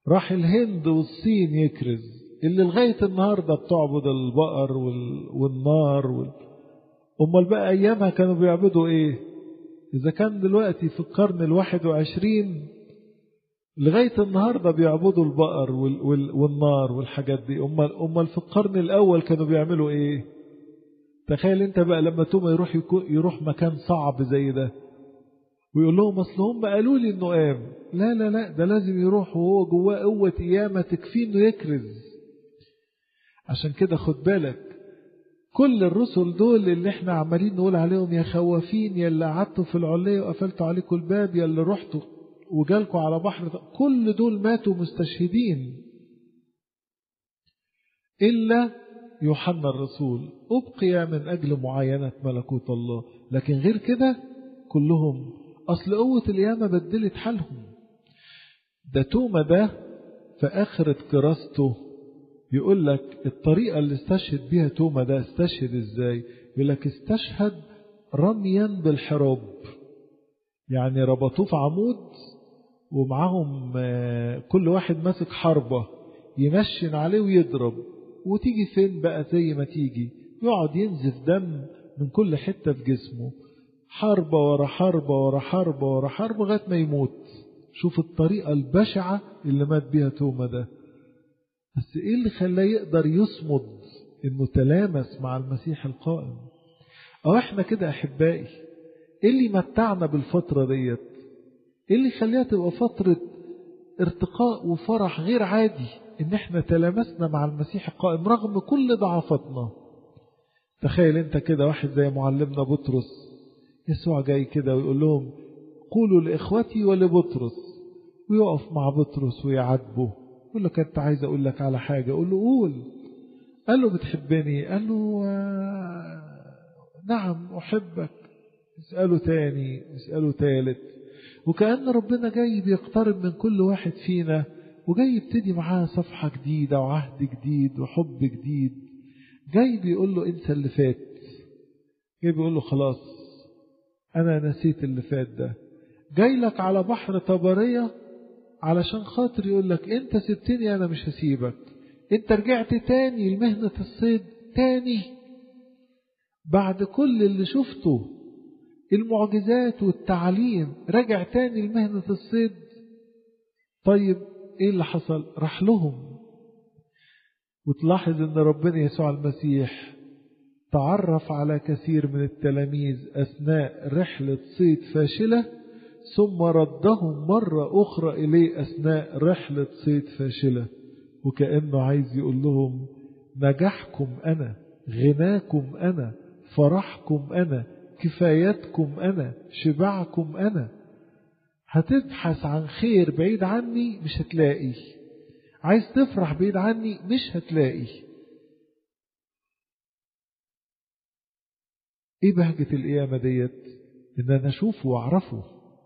راح الهند والصين يكرز اللي لغاية النهاردة بتعبد البقر والنار وال... أمال بقى أيامها كانوا بيعبدوا إيه إذا كان دلوقتي في القرن الواحد وعشرين لغاية النهاردة بيعبدوا البقر وال... وال... والنار والحاجات دي أمال, أمال في القرن الأول كانوا بيعملوا إيه تخيل أنت بقى لما توما يروح يكو... يروح مكان صعب زي ده ويقول لهم أصل هم قالوا لي إنه قام لا لا لا ده لازم يروح وهو جواه قوة قيامة تكفيه إنه يكرز عشان كده خد بالك كل الرسل دول اللي احنا عمالين نقول عليهم يا خوافين يا اللي قعدتوا في العلية وقفلتوا عليكم الباب يا اللي رحتوا وجالكوا على بحر كل دول ماتوا مستشهدين إلا يوحنا الرسول أبقي من أجل معاينة ملكوت الله لكن غير كده كلهم أصل قوة القيامة بدلت حالهم ده توما ده في آخرة كراسته يقول لك الطريقة اللي استشهد بيها توما ده استشهد ازاي يقول لك استشهد رميا بالحراب يعني ربطوه في عمود ومعاهم كل واحد ماسك حربة يمشن عليه ويضرب وتيجي فين بقى زي ما تيجي يقعد ينزف دم من كل حتة في جسمه حربة ورا حربة ورا حربة ورا حربة لغاية ما يموت شوف الطريقة البشعة اللي مات بيها توما ده بس ايه اللي خلاه يقدر يصمد انه تلامس مع المسيح القائم او احنا كده احبائي ايه اللي متعنا بالفترة ديت ايه اللي خليها تبقى فترة ارتقاء وفرح غير عادي ان احنا تلامسنا مع المسيح القائم رغم كل ضعفتنا تخيل انت كده واحد زي معلمنا بطرس يسوع جاي كده ويقول لهم قولوا لاخوتي ولبطرس ويقف مع بطرس ويعاتبه يقول له كنت عايز اقول لك على حاجه قول له قول قال له بتحبني قال له آه نعم احبك اساله تاني اساله تالت وكأن ربنا جاي بيقترب من كل واحد فينا وجاي يبتدي معاه صفحة جديدة وعهد جديد وحب جديد جاي بيقول له انسى اللي فات جاي بيقول له خلاص انا نسيت اللي فات ده جاي لك على بحر طبريه علشان خاطر يقول لك انت سبتني انا مش هسيبك انت رجعت تاني لمهنة الصيد تاني بعد كل اللي شفته المعجزات والتعليم رجع تاني لمهنة الصيد طيب ايه اللي حصل راح لهم وتلاحظ ان ربنا يسوع المسيح تعرف على كثير من التلاميذ اثناء رحلة صيد فاشلة ثم ردهم مرة أخرى إليه أثناء رحلة صيد فاشلة وكأنه عايز يقول لهم نجاحكم أنا غناكم أنا فرحكم أنا كفايتكم أنا شبعكم أنا هتبحث عن خير بعيد عني مش هتلاقي عايز تفرح بعيد عني مش هتلاقي ايه بهجة القيامة ديت ان انا اشوفه واعرفه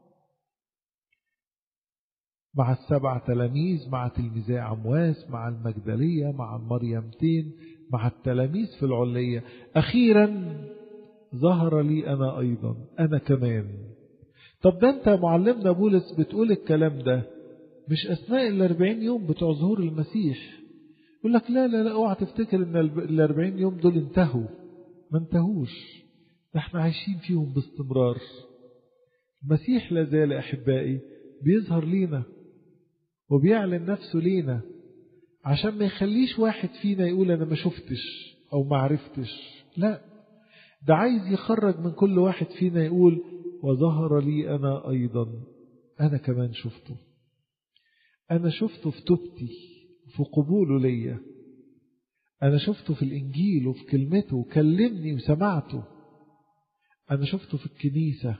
مع السبع تلاميذ مع تلميذي عمواس مع المجدلية مع المريمتين مع التلاميذ في العلية أخيرا ظهر لي أنا أيضا أنا كمان طب ده أنت معلمنا بولس بتقول الكلام ده مش أثناء الأربعين يوم بتوع ظهور المسيح يقول لك لا لا لا اوعى تفتكر ان الأربعين يوم دول انتهوا ما انتهوش ده احنا عايشين فيهم باستمرار المسيح لا زال أحبائي بيظهر لينا وبيعلن نفسه لينا عشان ما يخليش واحد فينا يقول أنا ما شفتش أو ما عرفتش لا ده عايز يخرج من كل واحد فينا يقول وظهر لي أنا أيضا أنا كمان شفته أنا شفته في توبتي في قبوله ليا أنا شفته في الإنجيل وفي كلمته وكلمني وسمعته أنا شفته في الكنيسة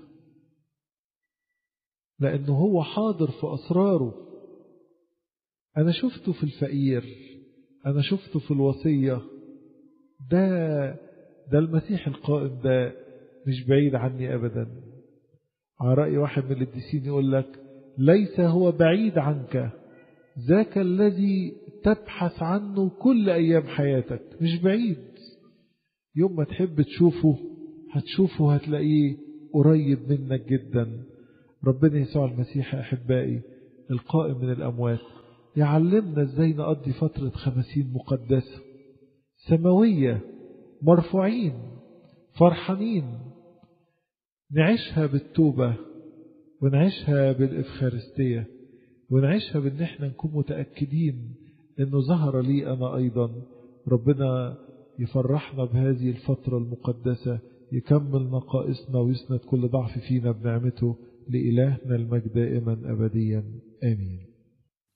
لأنه هو حاضر في أسراره أنا شفته في الفقير أنا شفته في الوصية ده ده المسيح القائم ده مش بعيد عني أبدا على رأي واحد من القديسين يقول لك ليس هو بعيد عنك ذاك الذي تبحث عنه كل أيام حياتك مش بعيد يوم ما تحب تشوفه هتشوفه هتلاقيه قريب منك جدا ربنا يسوع المسيح أحبائي القائم من الأموات يعلمنا ازاي نقضي فترة خمسين مقدسة سماوية مرفوعين فرحانين نعيشها بالتوبة ونعيشها بالإفخارستية ونعيشها بأن احنا نكون متأكدين أنه ظهر لي أنا أيضا ربنا يفرحنا بهذه الفترة المقدسة يكمل نقائصنا ويسند كل ضعف فينا بنعمته لإلهنا المجد دائما أبديا آمين